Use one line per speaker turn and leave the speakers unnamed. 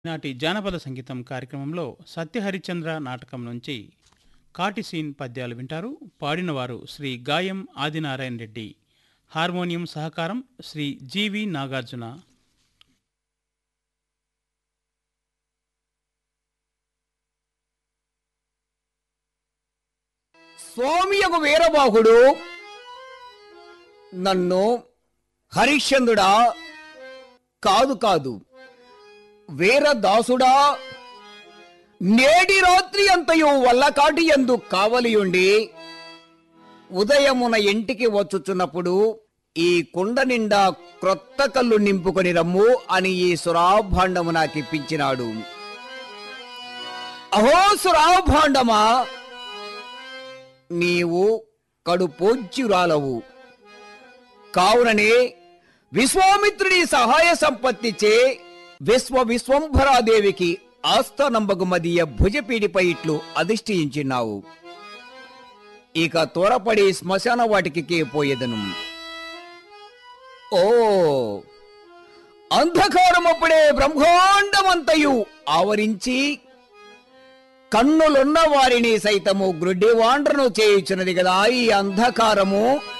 నాటి జానపద సంగీతం కార్యక్రమంలో సత్యహరిచంద్ర నాటకం నుంచి కాటి సీన్ పద్యాలు వింటారు పాడినవారు శ్రీ గాయం ఆదినారాయణ రెడ్డి హార్మోనియం సహకారం శ్రీ జీవి నాగార్జున
స్వామియకు వీరబాహుడు నన్ను హరిశ్చంద్రుడా కాదు కాదు వీరదాసుడా నేడి రాత్రి అంతయు వల్లకాటి ఎందు కావలియుండి ఉదయమున ఇంటికి వచ్చుచున్నప్పుడు ఈ కుండ నిండా క్రొత్త కళ్ళు నింపుకొని రమ్ము అని ఈ సురాభాండము నాకిప్పించినాడు అహో సురాభాండమా నీవు కడుపోజ్యురాలవు కావుననే విశ్వామిత్రుడి సహాయ సంపత్తిచే విశ్వ విశ్వంభరాదేవికి ఆస్థానంబగు మదియ భుజపీడిపై ఇట్లు అధిష్ఠించినావు ఇక త్వరపడి శ్మశాన వాటికి పోయేదను ఓ అంధకారమప్పుడే బ్రహ్మాండమంతయు ఆవరించి కన్నులున్న వారిని సైతము గ్రుడ్డివాండ్రను చేయుచున్నది కదా ఈ అంధకారము